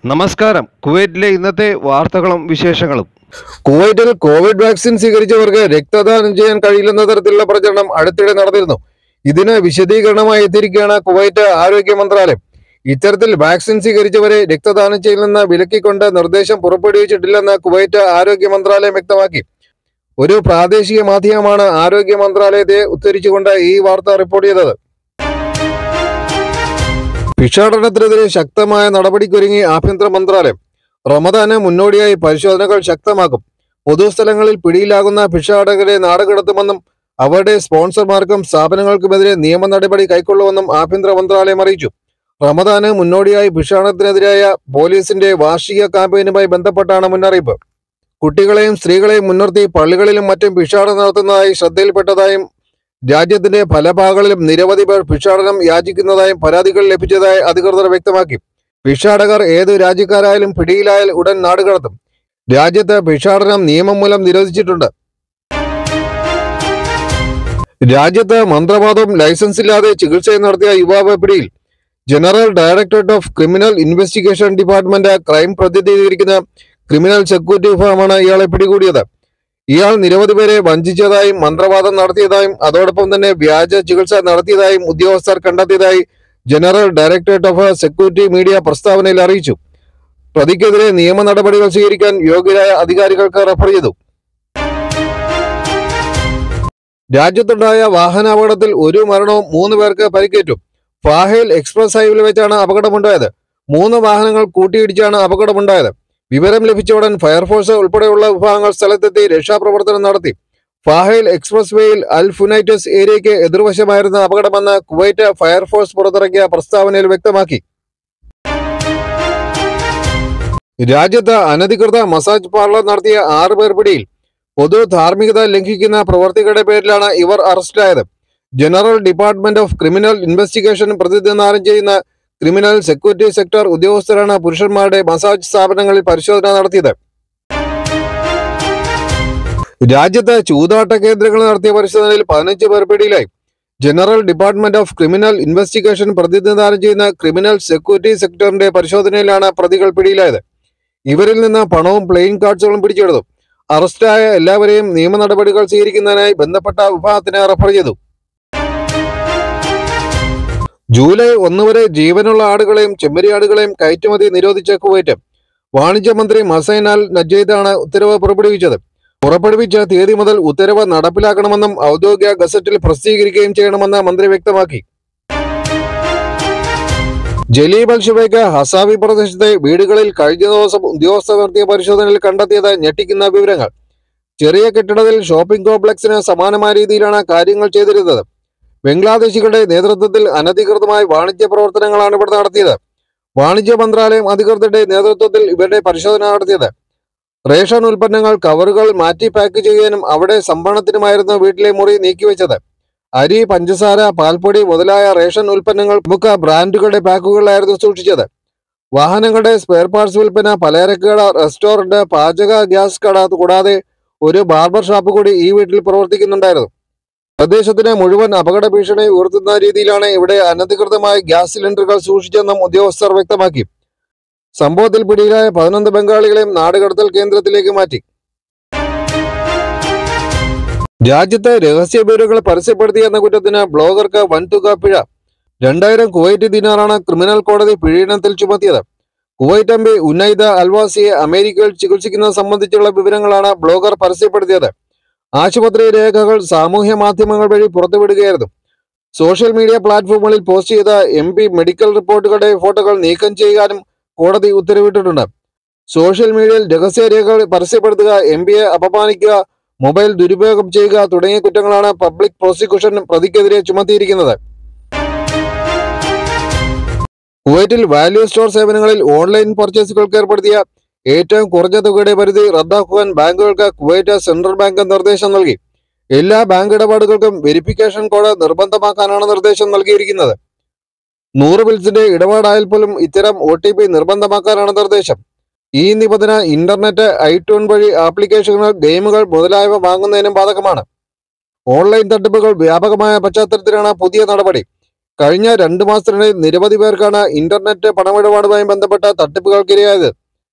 നമസ്കാരം കുവൈറ്റിലെ ഇന്നത്തെ വാർത്തകളും വിശേഷങ്ങളും കുവൈറ്റിൽ കോവിഡ് വാക്സിൻ സ്വീകരിച്ചവർക്ക് രക്തദാനം ചെയ്യാൻ കഴിയില്ലെന്ന തരത്തിലുള്ള പ്രചരണം അടുത്തിടെ നടന്നിരുന്നു ഇതിന് വിശദീകരണമായി എത്തിയിരിക്കുകയാണ് കുവൈറ്റ് ആരോഗ്യ മന്ത്രാലയം ഇത്തരത്തിൽ വാക്സിൻ സ്വീകരിച്ചവരെ രക്തദാനം ചെയ്യില്ലെന്ന് വിലക്കിക്കൊണ്ട് നിർദ്ദേശം പുറപ്പെടുവിച്ചിട്ടില്ലെന്ന് കുവൈറ്റ് ആരോഗ്യ മന്ത്രാലയം വ്യക്തമാക്കി ഒരു പ്രാദേശിക മാധ്യമമാണ് ആരോഗ്യ മന്ത്രാലയത്തെ ഉദ്ധരിച്ചുകൊണ്ട് ഈ വാർത്ത റിപ്പോർട്ട് ചെയ്തത് ഭിക്ഷാടനത്തിനെതിരെ ശക്തമായ നടപടിക്കൊരുങ്ങി ആഭ്യന്തര മന്ത്രാലയം റമദാന് മുന്നോടിയായി പരിശോധനകൾ ശക്തമാക്കും പൊതുസ്ഥലങ്ങളിൽ പിടിയിലാകുന്ന ഭിക്ഷാടകരെ നാടുകടത്തുമെന്നും അവരുടെ സ്പോൺസർമാർക്കും സ്ഥാപനങ്ങൾക്കുമെതിരെ നിയമ നടപടി കൈക്കൊള്ളുമെന്നും ആഭ്യന്തര മന്ത്രാലയം അറിയിച്ചു റമദാന് മുന്നോടിയായി ഭിക്ഷാടനത്തിനെതിരായ പോലീസിന്റെ വാർഷിക ക്യാമ്പയിനുമായി ബന്ധപ്പെട്ടാണ് മുന്നറിയിപ്പ് കുട്ടികളെയും സ്ത്രീകളെയും മുൻനിർത്തി പള്ളികളിലും മറ്റും ഭിക്ഷാടനം നടത്തുന്നതായി ശ്രദ്ധയിൽപ്പെട്ടതായും രാജ്യത്തിന്റെ പല ഭാഗങ്ങളിലും നിരവധി പേർ ഭിക്ഷാടനം യാചിക്കുന്നതായും പരാതികൾ ലഭിച്ചതായി അധികൃതർ വ്യക്തമാക്കി ഭിക്ഷാടകർ ഏതു രാജ്യക്കാരായാലും പിടിയിലായാൽ ഉടൻ നാടുകടത്തും രാജ്യത്ത് ഭിക്ഷാടനം നിയമം മൂലം നിരോധിച്ചിട്ടുണ്ട് രാജ്യത്ത് മന്ത്രവാദവും ലൈസൻസ് ഇല്ലാതെ ചികിത്സയും നടത്തിയ യുവാവ് പിടിയിൽ general directorate of criminal investigation department crime പ്രതിനിധീകരിക്കുന്ന ക്രിമിനൽ സെക്യൂരിറ്റി വിഭാഗമാണ് ഇയാളെ പിടികൂടിയത് ഇയാൾ നിരവധി പേരെ വഞ്ചിച്ചതായും മന്ത്രവാദം നടത്തിയതായും അതോടൊപ്പം തന്നെ വ്യാജ ചികിത്സ നടത്തിയതായും ഉദ്യോഗസ്ഥർ കണ്ടെത്തിയതായി general directorate of security media പ്രസ്താവനയിൽ അറിയിച്ചു പ്രതിക്കെതിരെ നിയമ നടപടികൾ സ്വീകരിക്കാൻ യോഗ്യരായ അധികാരികൾക്ക് റഫർ ചെയ്തു രാജ്യത്തുണ്ടായ വാഹനാപകടത്തിൽ ഒരു മരണവും മൂന്ന് പേർക്ക് പരിക്കേറ്റു ഫാഹേൽ എക്സ്പ്രസ് ഹൈവേയിൽ വെച്ചാണ് അപകടമുണ്ടായത് മൂന്ന് വാഹനങ്ങൾ കൂട്ടിയിടിച്ചാണ് അപകടമുണ്ടായത് വിവരം ലഭിച്ച ഉടൻ ഫയർഫോഴ്സ് ഉൾപ്പെടെയുള്ള വിഭാഗങ്ങൾ സ്ഥലത്തെത്തി രക്ഷാപ്രവർത്തനം നടത്തി ഫാഹേൽ എക്സ്പ്രസ് വേയിൽ അൽ ഫുനൈറ്റസ് ഏരിയയ്ക്ക് എതിർവശമായിരുന്ന അപകടമെന്ന് കുവൈറ്റ് ഫയർഫോഴ്സ് പുറത്തിറക്കിയ പ്രസ്താവനയിൽ വ്യക്തമാക്കി രാജ്യത്ത് അനധികൃത മസാജ് പാർലർ നടത്തിയ ആറ് പേർ പിടിയിൽ പൊതു ധാർമ്മികത ലംഘിക്കുന്ന പ്രവർത്തികളുടെ പേരിലാണ് ഇവർ അറസ്റ്റിലായത് general department of criminal investigation പ്രതിനിധാനം ചെയ്യുന്ന ക്രിമിനൽ സെക്യൂരിറ്റി സെക്ടർ ഉദ്യോഗസ്ഥരാണ് പുരുഷന്മാരുടെ മസാജ് സ്ഥാപനങ്ങളിൽ പരിശോധന നടത്തിയത് രാജ്യത്ത് ചൂതാട്ട കേന്ദ്രങ്ങൾ നടത്തിയ പരിശോധനയിൽ പതിനഞ്ച് പേർ പിടിയിലായി general department of criminal investigation പ്രതിനിധാനം ചെയ്യുന്ന ക്രിമിനൽ സെക്യൂരിറ്റി സെക്ടറിന്റെ പരിശോധനയിലാണ് പ്രതികൾ പിടിയിലായത് ഇവരിൽ നിന്ന് പണവും പ്ലെയിൻ കാർഡ്സുകളും പിടിച്ചെടുത്തു അറസ്റ്റായ എല്ലാവരെയും നിയമ നടപടികൾ സ്വീകരിക്കുന്നതിനായി ബന്ധപ്പെട്ട വിഭാഗത്തിന് റഫർ ചെയ്തു ജൂലൈ ഒന്ന് വരെ ജീവനുള്ള ആടുകളെയും ചെമ്മരിയാടുകളെയും കയറ്റുമതി നിരോധിച്ച കുവൈറ്റ് വാണിജ്യ മന്ത്രി മസൈൻ അൽ നജീദാണ് ഉത്തരവ് പുറപ്പെടുവിച്ചത് പുറപ്പെടുവിച്ച തീയതി മുതൽ ഉത്തരവ് നടപ്പിലാക്കണമെന്നും ഔദ്യോഗിക ഗസറ്റിൽ പ്രസിദ്ധീകരിക്കുകയും ചെയ്യണമെന്ന് മന്ത്രി വ്യക്തമാക്കി ജലീബ് അൽ ഷുബൈക്ക് ഹസാവി പ്രദേശത്തെ വീടുകളിൽ കഴിഞ്ഞ ദിവസം ഉദ്യോഗസ്ഥർ നടത്തിയ പരിശോധനയിൽ കണ്ടെത്തിയത് ഞെട്ടിക്കുന്ന വിവരങ്ങൾ ചെറിയ കെട്ടിടത്തിൽ ഷോപ്പിംഗ് കോംപ്ലക്സിന് സമാനമായ രീതിയിലാണ് കാര്യങ്ങൾ ചെയ്തിരുന്നത് ബംഗ്ലാദേശികളുടെ നേതൃത്വത്തിൽ അനധികൃതമായ വാണിജ്യ പ്രവർത്തനങ്ങളാണ് ഇവിടെ നടത്തിയത് വാണിജ്യ മന്ത്രാലയം അധികൃതരുടെ നേതൃത്വത്തിൽ ഇവരുടെ പരിശോധന നടത്തിയത് റേഷൻ ഉൽപ്പന്നങ്ങൾ കവറുകൾ മാറ്റി പാക്ക് ചെയ്യാനും അവിടെ സംഭരണത്തിനുമായിരുന്നു വീട്ടിലെ മുറി നീക്കിവെച്ചത് അരി പഞ്ചസാര പാൽപ്പൊടി മുതലായ റേഷൻ ഉൽപ്പന്നങ്ങൾ പ്രമുഖ ബ്രാൻഡുകളുടെ പാക്കുകളിലായിരുന്നു സൂക്ഷിച്ചത് വാഹനങ്ങളുടെ സ്പെയർ പാർട്സ് വിൽപ്പന പലചരക്ക് കട റെസ്റ്റോറന്റ് പാചക ഗ്യാസ് കട കൂടാതെ ഒരു ബാർബർ ഷാപ്പ് കൂടി ഈ വീട്ടിൽ പ്രവർത്തിക്കുന്നുണ്ടായിരുന്നു പ്രദേശത്തിന് മുഴുവൻ അപകട ഭീഷണി ഉയർത്തുന്ന രീതിയിലാണ് ഇവിടെ അനധികൃതമായ ഗ്യാസ് സിലിണ്ടറുകൾ സൂക്ഷിച്ചെന്നും ഉദ്യോഗസ്ഥർ വ്യക്തമാക്കി സംഭവത്തിൽ പിടിയിലായ പതിനൊന്ന് ബംഗാളികളെയും നാടുകടത്തൽ കേന്ദ്രത്തിലേക്ക് മാറ്റി രാജ്യത്ത് രഹസ്യ വിവരങ്ങൾ പരസ്യപ്പെടുത്തി എന്ന കുറ്റത്തിന് ബ്ലോഗർക്ക് വൻതുക പിഴ രണ്ടായിരം കുവൈറ്റ് ദിനാറാണ് ക്രിമിനൽ കോടതി പിഴയിനത്തിൽ ചുമത്തിയത് കുവൈറ്റ് എംപി ഉന്നയിത അൽവാസിയെ അമേരിക്കയിൽ ചികിത്സിക്കുന്നത് സംബന്ധിച്ചുള്ള വിവരങ്ങളാണ് ബ്ലോഗർ പരസ്യപ്പെടുത്തിയത് ആശുപത്രി രേഖകൾ സാമൂഹ്യ മാധ്യമങ്ങൾ വഴി പുറത്തുവിടുകയായിരുന്നു സോഷ്യൽ മീഡിയ പ്ലാറ്റ്ഫോമുകളിൽ പോസ്റ്റ് ചെയ്ത എം പി മെഡിക്കൽ റിപ്പോർട്ടുകളുടെ ഫോട്ടോകൾ നീക്കം ചെയ്യാനും കോടതി ഉത്തരവിട്ടിട്ടുണ്ട് സോഷ്യൽ മീഡിയയിൽ രഹസ്യ രേഖകൾ പരസ്യപ്പെടുത്തുക എം പിയെ അപമാനിക്കുക മൊബൈൽ ദുരുപയോഗം ചെയ്യുക തുടങ്ങിയ കുറ്റങ്ങളാണ് പബ്ലിക് പ്രോസിക്യൂഷൻ പ്രതിക്കെതിരെ ചുമത്തിയിരിക്കുന്നത് കുവൈറ്റിൽ വാല്യൂ സ്റ്റോർ സേവനങ്ങളിൽ ഓൺലൈൻ പർച്ചേസുകൾക്ക് ഏർപ്പെടുത്തിയ ഏറ്റവും കുറഞ്ഞ തുകയുടെ പരിധി റദ്ദാക്കുവാൻ ബാങ്കുകൾക്ക് കുവൈറ്റ് സെൻട്രൽ ബാങ്ക് നിർദ്ദേശം നൽകി എല്ലാ ബാങ്ക് ഇടപാടുകൾക്കും വെരിഫിക്കേഷൻ കോഡ് നിർബന്ധമാക്കാനാണ് നിർദ്ദേശം നൽകിയിരിക്കുന്നത് നൂറ് ബിൽസിന്റെ ഇടപാടായാൽ പോലും ഇത്തരം ഒ ടി പി നിർബന്ധമാക്കാനാണ് നിർദ്ദേശം ഈ നിബന്ധന ഇന്റർനെറ്റ് ഐട്യൂൺ വഴി ആപ്ലിക്കേഷനുകൾ ഗെയിമുകൾ മുതലായവ വാങ്ങുന്നതിനും ബാധകമാണ് ഓൺലൈൻ തട്ടിപ്പുകൾ വ്യാപകമായ പശ്ചാത്തലത്തിലാണ് പുതിയ നടപടി കഴിഞ്ഞ രണ്ട് മാസത്തിനിടെ നിരവധി പേർക്കാണ് ഇന്റർനെറ്റ് പണമിടപാടുമായി ബന്ധപ്പെട്ട തട്ടിപ്പുകൾക്കിരയായത്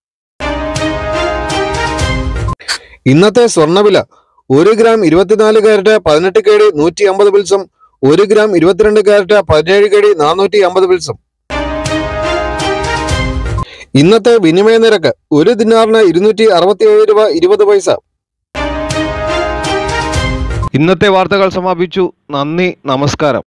ഇന്നത്തെ സ്വർണ്ണവില ഒരു ഗ്രാം ഇരുപത്തിനാല് കാരറ്റ് പതിനെട്ട് കെ ഡി നൂറ്റി അമ്പത് പിൽസും ഒരു ഗ്രാം ഇരുപത്തിരണ്ട് കാരറ്റ് പതിനേഴ് കെ ഡി നാനൂറ്റി അമ്പത് പിൽസും ഇന്നത്തെ വിനിമയ നിരക്ക് ഒരു ദിനാറിന് ഇരുന്നൂറ്റി അറുപത്തിയേഴ് രൂപ ഇരുപത് പൈസ ഇന്നത്തെ വാർത്തകൾ സമാപിച്ചു നന്ദി നമസ്കാരം